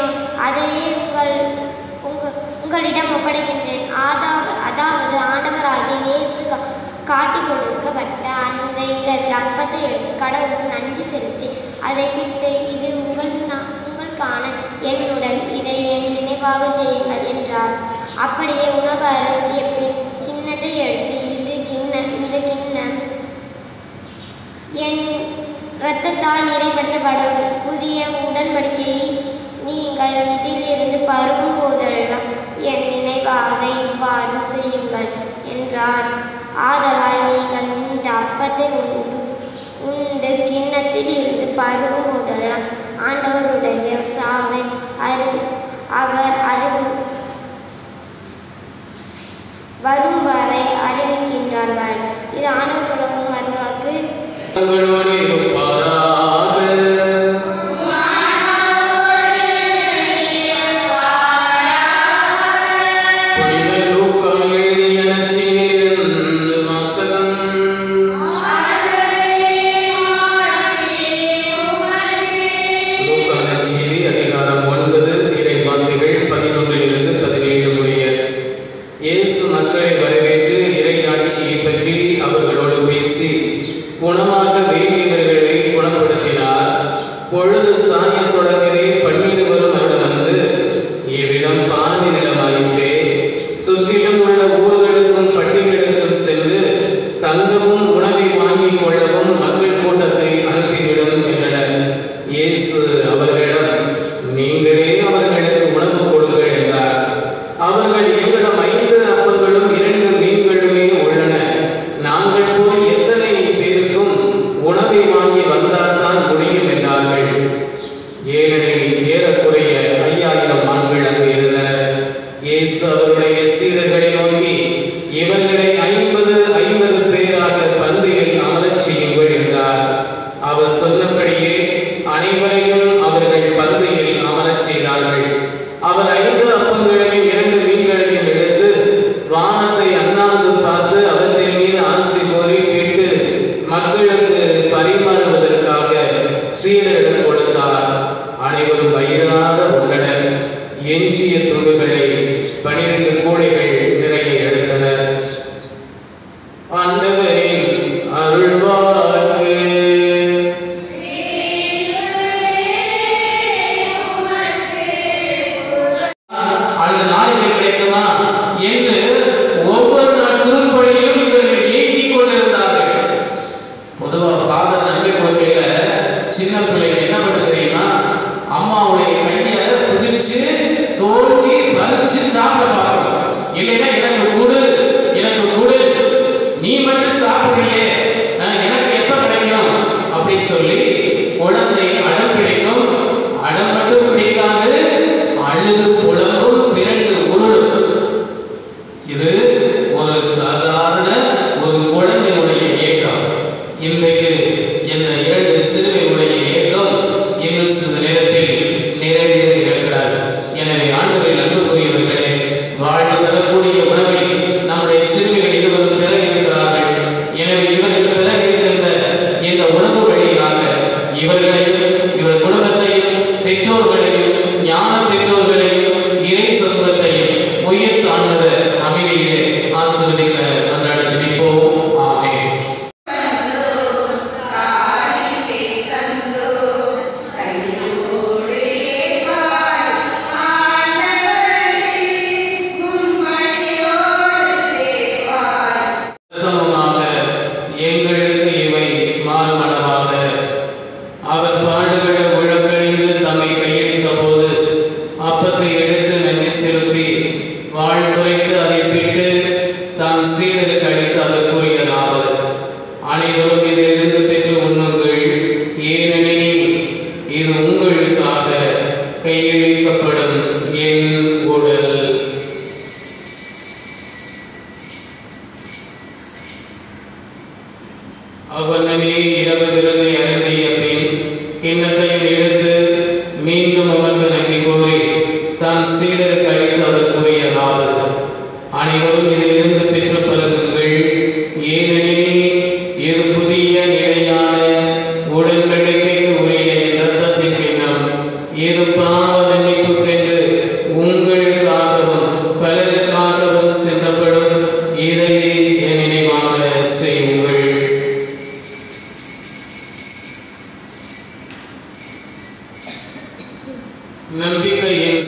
வேண்டும் அதையே உங்கள் உங்க- உங்களிடம் ஒப்படைக்கின்றேன் அதாவது அதாவது ஆண்டவராகிய இயேசு கா- காட்டிக் கொடுக்கப்பட்ட அந்த இரண்டு அப்பத்தை எடுத்து கடவுளுக்கு நன்றி செலுத்தி அதை விட்டு இது உங்கள் நா- உங்களுக்கான என்னுடன் இதை என் நினைவாக செய்யுங்கள் என்றார் அப்படியே உணவு அருந்திய பின் கிண்ணத்தை எடுத்து இது கிண்ண இந்த கிண்ணம் என் இரத்தத்தால் நிறைவேற்றப்படும் புதிய உடன்படிக்கையை நீங்கள் இதிலிருந்து பருகும் போதெல்லாம் என் நினைவாக இவ்வாறு செய்யுங்கள் என்றார் ஆதலால் நீங்கள் இந்த அப்பத்தை உண்டு உண்டு கிண்ணத்தில் இருந்து பருகும் போதெல்லாம் ஆண்டவருடைய சாவை அறி அவர் அறிவு வரும் வரை அறிவிக்கின்றார்கள் இது ஆண்டவரும் வருவாக்கு உங்களோடு இருப்பாராக புனித லூக்கா எழுதிய நற்செய்தியிலிருந்து வாசகம். லூக்கா நற்செய்தி அதிகாரம் ஒன்பது இறைவார்த்தைகள் பதினொன்றிலிருந்து பதினேழு முடிய இயேசு மக்களை வரவேற்று இறையாட்சியை பற்றி அவர்களோடு பேசி குணமாக வேண்டியவர்களை குணப்படுத்தினார் பொழுது சாயத் தொடங்கவே பன்னிருவரும் அவரிடம் வந்து இவ்விடம் பாலை நிலமாயிற்றே சுற்றிலும் உள்ள ஊர்களுக்கும் பட்டிகளுக்கும் சென்று தங்கவும் உணவை வாங்கிக் கொள்ளவும் மக்கள் கூட்டத்தை அனுப்பிவிடும் என்றனர் இயேசு அவர்களிடம் நீங்களே அவர்களுக்கு உணவு கொடுங்கள் என்றார் அவர்கள் எங்களிடம் ஐந்து அப்பங்களும் இரண்டு மீன்களுமே உள்ளன நாங்கள் போய் எத்தனை பேருக்கும் உணவை வாங்கி வந்தால்தான் முடியும் என்றார்கள் ஏனெனில் ஏறக்குறைய ஐயாயிரம் ஆண்கள் அங்கு இருந்தனர் இயேசு அவருடைய சீடர்களை நோக்கி இவர்களை ஐம்பது ஐம்பது பேராக பந்தியில் அமரச் செய்யுங்கள் என்றார் அவர் சொன்னபடியே அனைவரையும் அவர்கள் பந்தியில் அமரச் செய்தார்கள் அவர் ஐந்து அப்பங்களையும் இரண்டு மீன்களையும் எடுத்து வானத்தை அண்ணாந்து பார்த்து அவற்றின் மீது ஆசி கோரி பிட்டு மக்களுக்கு பரிமாறுவதற்காக சீடரிடம் கொடுத்தார் அனைவரும் வயிறார உண்டனர் எஞ்சிய துண்டுகளை பனிரெண்டு கூடைகள் நிறைய எடுத்தனர் ஆண்டவரின் அருள்வாக்கு அடுத்த நாளைக்கு கிடைக்குமா என்று ஒவ்வொரு நாள் திருப்பலியிலும் இவர்கள் ஏங்கிக் கொண்டிருந்தார்கள் பொதுவா ஃபாதர் நன்றி கொடுக்கையில சின்ன பிள்ளைங்க என்ன பண்ண தெரியுமா அம்மாவுடைய கையை பிடிச்சு தோண்டி பறிச்சு சாப்பிட பார்க்கணும் இல்லைன்னா எனக்கு கொடு எனக்கு கொடு நீ மட்டும் சாப்பிடுறியே நான் எனக்கு எப்ப கிடைக்கும் அப்படின்னு சொல்லி குழந்தை அடம் பிடிக்கும் அடம் மட்டும் பிடிக்காது அழுது புலம்பும் பிறண்டு உருளும் இது ஒரு சாதாரண ஒரு குழந்தையுடைய இயக்கம் இன்றைக்கு இந்த இரண்டு சிறுவையுடைய இயக்கம் இன்னும் சில நேரத்தில் நிறைவேற இருக்கிறார் எனவே ஆண்டவரில் அன்புக்குரியவர்களே வாழ்வு தரக்கூடிய உணவை நம்முடைய சிறுமிகள் இருவரும் பெற இருக்கிறார்கள் எனவே இவர்கள் பெற இருக்கின்ற இந்த உணவு வழியாக இவர்களையும் இவர் குடும்பத்தையும் பெற்றோர்களையும் ஞான பெற்றோர்களையும் இறை சொந்தத்தையும் உயிர் தாழ்ந்த அமைதியிலே ஆசிர்வதிக்க அன்றாட ஜெபிப்போம் ஆமென் பிரதமமாக எங்களுக்கு இவை மாறுமளவாக அவர் பாடுகளை உழக்கணிந்து தம்மை கையளித்த போது அப்பத்தை எடுத்து நன்றி செலுத்தி வாழ்த்துரைத்து அதை பிட்டு தாம் சீடருக்கு அளித்து அவர் கூறியதாவது அனைவரும் இதிலிருந்து பெற்று உண்ணுங்கள் ஏனெனில் இது உங்களுக்காக கையளிக்கப்படும் என் உடல் அவ்வண்ணமே இரவு விருந்தை அருந்திய பின் கிண்ணத்தையும் எடுத்து மீண்டும் அவருக்கு நன்றி கூறி தம் சீடருக்கு அளித்து அவர் கூறியதாவது அனைவரும் இதிலிருந்து பெற்று பருகுங்கள் ஏனெனில் இது புதிய நிலையான உடன்படிக்கைக்கு உரிய என் இரத்தத்தின் கிண்ணம் இது பாவ மன்னிப்புக்கு நம்பிக்கையின்